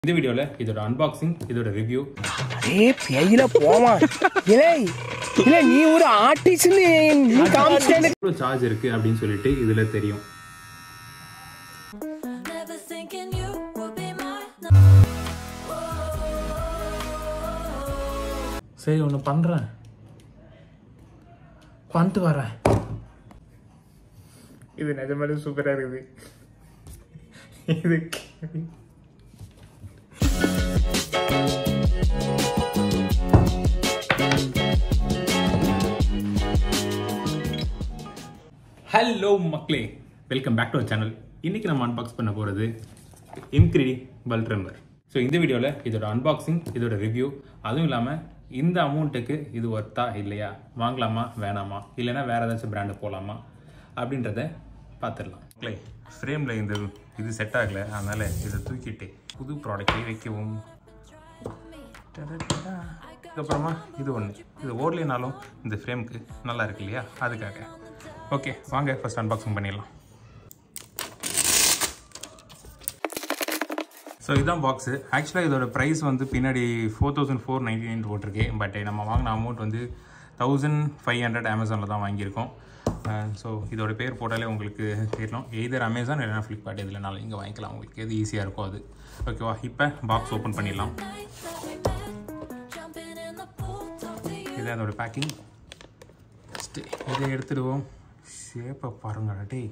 இந்த வீடியோவில் இதோட அன்பாக்சிங் இதோட ரிவ்யூ ஏ பெயில போமா இலே இல்ல நீ ஒரு ஆர்டிஸ்ட்னு நீ காமிச்சிட்டே எவ்வளோ சார்ஜ் இருக்கு அப்படின்னு சொல்லிட்டு இதுல தெரியும் Never thinking you would be mine. சரி ஒன்று பண்ணுறேன் பண்ணிட்டு வரேன் இது நிஜமாலே சூப்பராக இருக்குது இது ஹலோ மக்களே welcome back to our channel இன்னைக்கு நம்ம அன்பாக்ஸ் பண்ண போகிறது இன்க்ரிடி பல்ட்ரம்பர் ஸோ இந்த வீடியோவில் இதோட அன்பாக்சிங் இதோட ரிவ்யூ அதுவும் இல்லாமல் இந்த அமௌண்ட்டுக்கு இது ஒர்த்தா இல்லையா வாங்கலாமா வேணாமா இல்லைன்னா வேற ஏதாச்சும் பிராண்டு போகலாமா அப்படின்றத பார்த்துடலாம் மக்களே ஃப்ரேமில் இந்த இது செட் ஆகலை அதனால் இதை தூக்கிட்டு புது ப்ராடக்டை வைக்கவும் டடடடா. இதுக்கப்புறமா இது ஒன்று இது ஓடலைனாலும் இந்த ஃப்ரேமுக்கு நல்லா இருக்கு இல்லையா அதுக்காக ஓகே வாங்க ஃபர்ஸ்ட் அன்பாக்சிங் பண்ணிடலாம் ஸோ இதுதான் பாக்ஸு ஆக்சுவலாக இதோட ப்ரைஸ் வந்து பின்னாடி four thousand four ninety nine போட்டிருக்கு பட் நம்ம வாங்கின அமௌண்ட் வந்து தௌசண்ட் ஃபைவ் ஹண்ட்ரட் அமேசானில் தான் வாங்கியிருக்கோம் ஸோ இதோட பேர் போட்டாலே உங்களுக்கு தெரியணும் எய்தர் அமேசான் இல்லைனா ஃப்ளிப்கார்ட் இதுலனாலும் இங்கே வாங்கிக்கலாம் உங்களுக்கு எது ஈஸியாக இருக்கோ அது ஓகேவா இப்போ பாக்ஸ் ஓப்பன் பண்ணிடலாம் Night that we met, jumping in the pool, talk to you. இது அதோட பேக்கிங் ஃபஸ்ட்டு இதை எடுத்துடுவோம் ஷேப்பை பாருங்கடா டேய்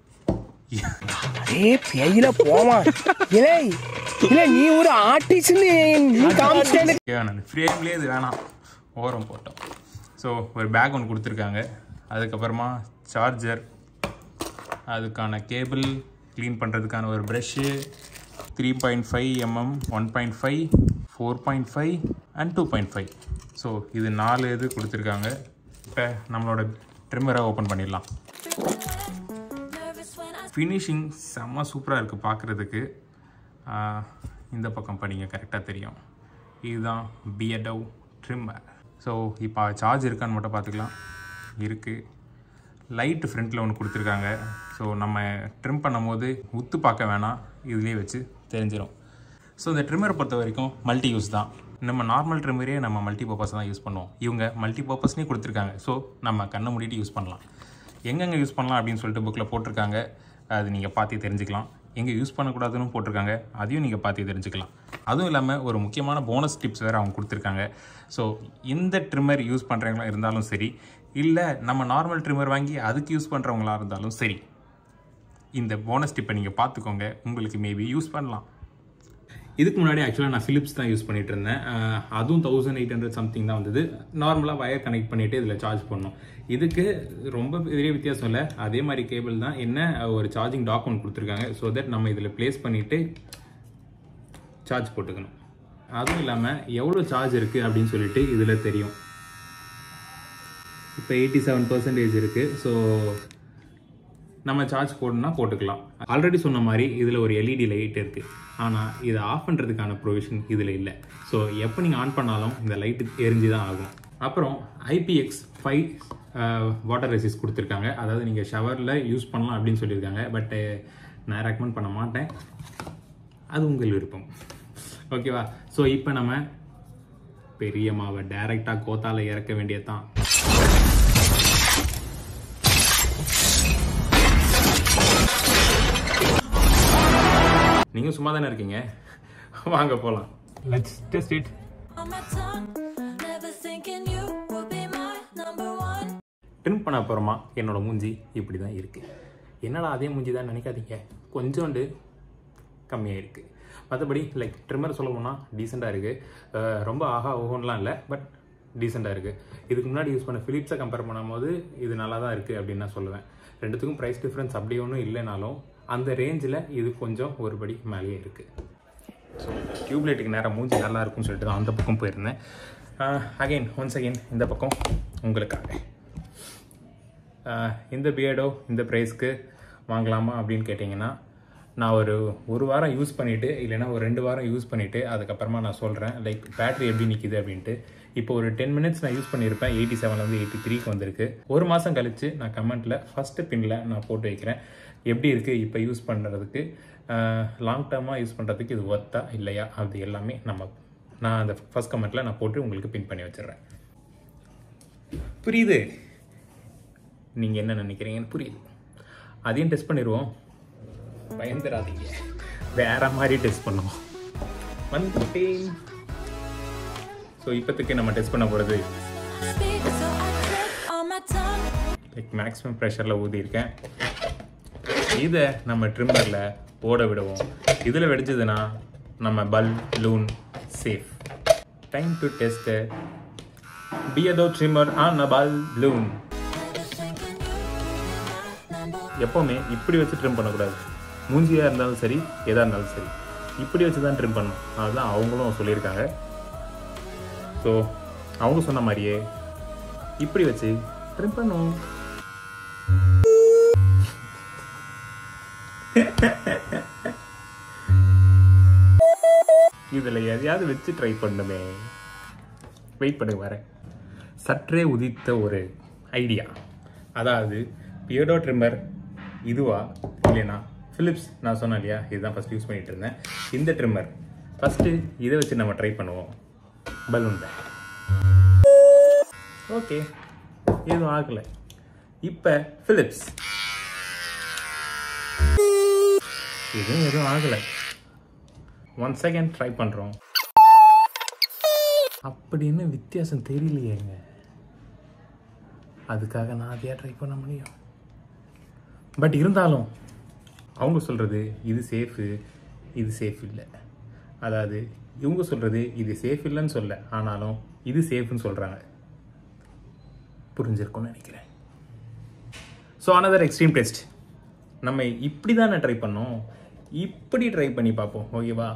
ஏ பெயில போமா இலே இல்ல நீ ஒரு ஆர்டிஸ்ட்னு நீ காமிச்சிட்டே வேணாம் ஃப்ரேம்லேயே இது வேணாம் ஓரம் போட்டோம் ஸோ ஒரு பேக் ஒன்று கொடுத்துருக்காங்க அதுக்கப்புறமா சார்ஜர் அதுக்கான கேபிள் க்ளீன் பண்ணுறதுக்கான ஒரு brush three point five mm one point five four point five and two point five so இது நாலு இது கொடுத்துருக்காங்க இப்போ நம்மளோட ட்ரிம்மரை ஓப்பன் பண்ணிடலாம் Nervous when I ஃபினிஷிங் செம்ம சூப்பராக இருக்குது பார்க்குறதுக்கு இந்த பக்கம் படிங்க கரெக்டாக தெரியும் இதுதான் பியடவ் ட்ரிம்மர் ஸோ இப்போ சார்ஜ் இருக்கான்னு மட்டும் பார்த்துக்கலாம் இருக்குது லைட்டு ஃப்ரண்ட்டில் ஒன்று கொடுத்துருக்காங்க ஸோ நம்ம ட்ரிம் பண்ணும்போது உத்து பார்க்க வேணாம் இதுலேயே வச்சு தெரிஞ்சிடும் ஸோ இந்த ட்ரிம்மரை பொறுத்த வரைக்கும் மல்டி யூஸ் தான் நம்ம நார்மல் ட்ரிம்மரே நம்ம மல்டி பர்பஸ் தான் யூஸ் பண்ணுவோம் இவங்க மல்டி பர்பஸ்னே கொடுத்துருக்காங்க ஸோ நம்ம கண்ணை மூடிட்டு யூஸ் பண்ணலாம் எங்கெங்கே யூஸ் பண்ணலாம் அப்படின்னு சொல்லிட்டு புக்கில் போட்டிருக்காங்க அது நீங்கள் பார்த்து தெரிஞ்சுக்கலாம் எங்கே யூஸ் பண்ணக்கூடாதுன்னு போட்டிருக்காங்க அதையும் நீங்கள் பார்த்து தெரிஞ்சுக்கலாம் அதுவும் இல்லாமல் ஒரு முக்கியமான போனஸ் டிப்ஸ் வேறு அவங்க கொடுத்துருக்காங்க ஸோ இந்த ட்ரிம்மர் யூஸ் பண்ணுறவங்களா இருந்தாலும் சரி இல்லை நம்ம நார்மல் ட்ரிம்மர் வாங்கி அதுக்கு யூஸ் பண்ணுறவங்களா இருந்தாலும் சரி இந்த போனஸ் டிப்பை நீங்கள் பார்த்துக்கோங்க உங்களுக்கு மேபி யூஸ் பண்ணலாம் இதுக்கு முன்னாடி ஆக்சுவலாக நான் ஃபிலிப்ஸ் தான் யூஸ் பண்ணிட்டு இருந்தேன் அஹ் அதுவும் தௌசண்ட் எயிட் ஹண்ட்ரட் சம்திங் தான் வந்தது நார்மலாக வயர் கனெக்ட் பண்ணிட்டு இதில் சார்ஜ் பண்ணோம் இதுக்கு ரொம்ப பெரிய வித்தியாசம் இல்லை அதே மாதிரி கேபிள் தான் என்ன ஒரு சார்ஜிங் டாக் ஒன்று கொடுத்துருக்காங்க ஸோ தட் நம்ம இதில் ப்ளேஸ் பண்ணிட்டு சார்ஜ் போட்டுக்கணும் அதுவும் இல்லாமல் எவ்வளோ சார்ஜ் இருக்குது அப்படின்னு சொல்லிட்டு இதில் தெரியும் இப்போ எயிட்டி செவன் பர்சன்டேஜ் இருக்குது ஸோ நம்ம சார்ஜ் போடணும்னா போட்டுக்கலாம் ஆல்ரெடி சொன்ன மாதிரி இதில் ஒரு எல்இடி லைட் இருக்குது ஆனால் இதை ஆஃப் பண்ணுறதுக்கான ப்ரொவிஷன் இதில் இல்லை ஸோ எப்போ நீங்கள் ஆன் பண்ணாலும் இந்த லைட்டு எரிஞ்சு தான் ஆகும் அப்புறம் ஐபிஎக்ஸ் ஃபைவ் வாட்டர் ரெசிஸ் கொடுத்துருக்காங்க அதாவது நீங்கள் ஷவரில் யூஸ் பண்ணலாம் அப்படின்னு சொல்லியிருக்காங்க பட்டு நான் ரெக்கமெண்ட் பண்ண மாட்டேன் அது உங்கள் விருப்பம் ஓகேவா ஸோ இப்போ நம்ம பெரிய மாவை டைரெக்டாக கோத்தால இறக்க வேண்டியதுதான் நீங்க சும்மா தானே இருக்கீங்க வாங்க போலாம் let's test it on my tongue. Never thinking you would be my number one. Trim பண்ண அப்புறமா என்னோட மூஞ்சி இப்படி தான் இருக்கு என்னடா அதே மூஞ்சி தான் நினைக்காதீங்க கொஞ்சோண்டு கம்மியாக இருக்கு மற்றபடி லைக் ட்ரிம்மர் சொல்ல போனால் டீசெண்டாக இருக்குது ரொம்ப ஆஹா ஓஹோன்லாம் இல்லை பட் டீசெண்டாக இருக்குது இதுக்கு முன்னாடி யூஸ் பண்ண ஃபிலிப்ஸை கம்பேர் பண்ணும்போது இது நல்லா தான் இருக்குது அப்படின்னு நான் சொல்லுவேன் ரெண்டுத்துக்கும் ப்ரைஸ் டிஃப்ரென்ஸ் அப்படி ஒன்றும் இல்லைனாலும் அந்த ரேஞ்சில் இது கொஞ்சம் ஒருபடி மேலேயே இருக்குது ஸோ டியூப்லைட்டுக்கு நேரம் மூஞ்சி நல்லா இருக்கும்னு சொல்லிட்டு தான் அந்த பக்கம் போயிருந்தேன் அகைன் ஒன்ஸ் அகைன் இந்த பக்கம் உங்களுக்காக ஆஹ் இந்த பியர்டோ இந்த ப்ரைஸ்க்கு வாங்கலாமா அப்படின்னு கேட்டிங்கன்னா நான் ஒரு ஒரு வாரம் யூஸ் பண்ணிவிட்டு இல்லைன்னா ஒரு ரெண்டு வாரம் யூஸ் பண்ணிவிட்டு அதுக்கப்புறமா நான் சொல்கிறேன் லைக் பேட்டரி எப்படி நிற்கிது அப்படின்ட்டு இப்போ ஒரு டென் மினிட்ஸ் நான் யூஸ் பண்ணியிருப்பேன் எயிட்டி செவன்லேருந்து எயிட்டி த்ரீக்கு வந்திருக்கு ஒரு மாதம் கழித்து நான் கமெண்ட்டில் ஃபஸ்ட்டு பின்னில் நான் போட்டு வைக்கிறேன் எப்படி இருக்குது இப்போ யூஸ் பண்ணுறதுக்கு லாங் டேர்மாக யூஸ் பண்ணுறதுக்கு இது ஒர்த்தா இல்லையா அது எல்லாமே நம்ம நான் அந்த ஃபர்ஸ்ட் கமெண்ட்டில் நான் போட்டு உங்களுக்கு பின் பண்ணி வச்சிடுறேன் புரியுது நீங்கள் என்ன நினைக்கிறீங்கன்னு புரியுது அதையும் டெஸ்ட் பண்ணிடுவோம் பயந்துடாதீங்க வேற மாதிரி டெஸ்ட் பண்ணுவோம் வந்துட்டேன் ஸோ இப்போதைக்கு நம்ம டெஸ்ட் பண்ண போகிறது Speak, so I click on my tongue. Like maximum ப்ரெஷரில் ஊதியிருக்கேன் இதை நம்ம ட்ரிம்மரில் ஓட விடுவோம் இதில் வெடிச்சதுன்னா நம்ம balloon safe time to test Beardo trimmer on a balloon எப்போவுமே இப்படி வச்சு ட்ரிம் பண்ணக்கூடாது மூஞ்சியாக இருந்தாலும் சரி எதாக இருந்தாலும் சரி இப்படி வச்சு தான் ட்ரிம் பண்ணணும் அதுதான் அவங்களும் சொல்லியிருக்காங்க ஸோ அவங்க சொன்ன மாதிரியே இப்படி வச்சு ட்ரிம் பண்ணும் இதில் எதையாவது வச்சு ட்ரை பண்ணுமே வெயிட் பண்ணுங்க வரேன் சற்றே உதித்த ஒரு ஐடியா அதாவது பியர்டோ ட்ரிம்மர் இதுவா இல்லைனா ஃபிலிப்ஸ் நான் சொன்னேன் இல்லையா இதுதான் ஃபஸ்ட் யூஸ் பண்ணிட்டு இருந்தேன் இந்த ட்ரிம்மர் ஃபஸ்ட்டு இதை வச்சு நம்ம ட்ரை பண்ணுவோம் பலூன் பேக் ஓகே எதுவும் ஆகலை இப்போ ஃபிலிப்ஸ் இதுவும் எதுவும் ஆகலை ஒன் செகண்ட் ட்ரை பண்ணுறோம் அப்படின்னு வித்தியாசம் தெரியலையேங்க அதுக்காக நான் அதையா ட்ரை பண்ண முடியும் பட் இருந்தாலும் அவங்க சொல்கிறது இது சேஃபு இது சேஃப் இல்லை அதாவது இவங்க சொல்கிறது இது சேஃப் இல்லைன்னு சொல்ல ஆனாலும் இது சேஃப்னு சொல்கிறாங்க புரிஞ்சிருக்கும்னு நினைக்கிறேன் ஸோ another எக்ஸ்ட்ரீம் டெஸ்ட் நம்ம இப்படி தானே ட்ரை பண்ணோம் இப்படி ட்ரை பண்ணி பார்ப்போம் ஓகேவா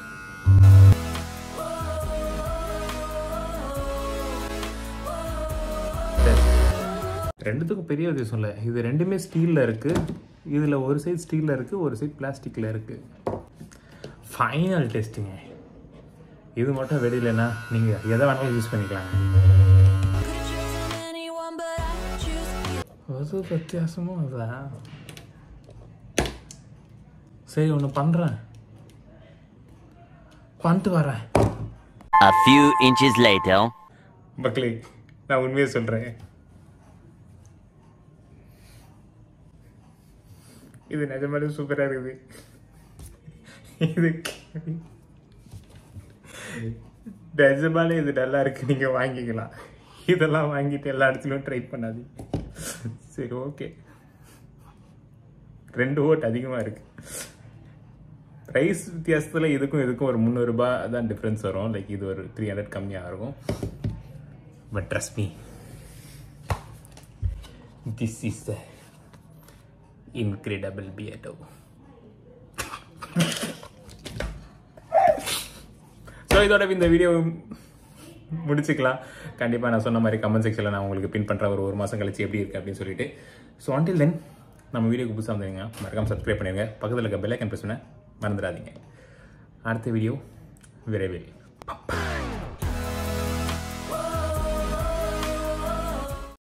ரெண்டுத்துக்கும் பெரிய வித்தியாசம் இல்லை இது ரெண்டுமே ஸ்டீலில் இருக்குது இதில் ஒரு சைடு ஸ்டீலில் இருக்குது ஒரு சைடு பிளாஸ்டிக்கில் இருக்குது ஃபைனல் டெஸ்ட்டுங்க இது மட்டும் வெடியிலன்னா நீங்கள் எதை வேணாலும் யூஸ் பண்ணிக்கலாங்க Could've chosen anyone, but I choose you. அது வித்தியாசமும் அதான் சரி ஒன்று பண்ணுறேன் பண்ணிட்டு வரேன் A few inches later. மக்களே நான் உண்மையை சொல்கிறேன் இது நிஜமாலே சூப்பராக இருக்குது இது நிஜமாலே இது நல்லா இருக்கு நீங்கள் வாங்கிக்கலாம் இதெல்லாம் வாங்கிட்டு எல்லா இடத்துலையும் ட்ரை பண்ணாதீங்க சரி ஓகே ரெண்டு ஓட் அதிகமாக இருக்கு ப்ரைஸ் வித்தியாசத்தில் இதுக்கும் இதுக்கும் ஒரு முந்நூறுரூபா தான் டிஃப்ரென்ஸ் வரும் லைக் இது ஒரு த்ரீ ஹண்ட்ரட் கம்மியாக இருக்கும் but trust me this is the incredible Beardo so இதோட இந்த வீடியோ முடிச்சுக்கலாம் கண்டிப்பாக நான் சொன்ன மாதிரி கமெண்ட் செக்ஷனில் நான் உங்களுக்கு பின் பண்ணுறேன் ஒரு ஒரு மாதம் கழிச்சு எப்படி இருக்குது அப்படின்னு சொல்லிட்டு ஸோ until தென் நம்ம வீடியோக்கு புதுசாக வந்தீங்க மறக்காம சப்ஸ்கிரைப் பண்ணிடுங்க பக்கத்தில் இருக்க பெல்லைக்கன் ப்ரெஸ் பண்ண மறந்துடாதீங்க அடுத்த வீடியோ விரைவில் Bye-bye.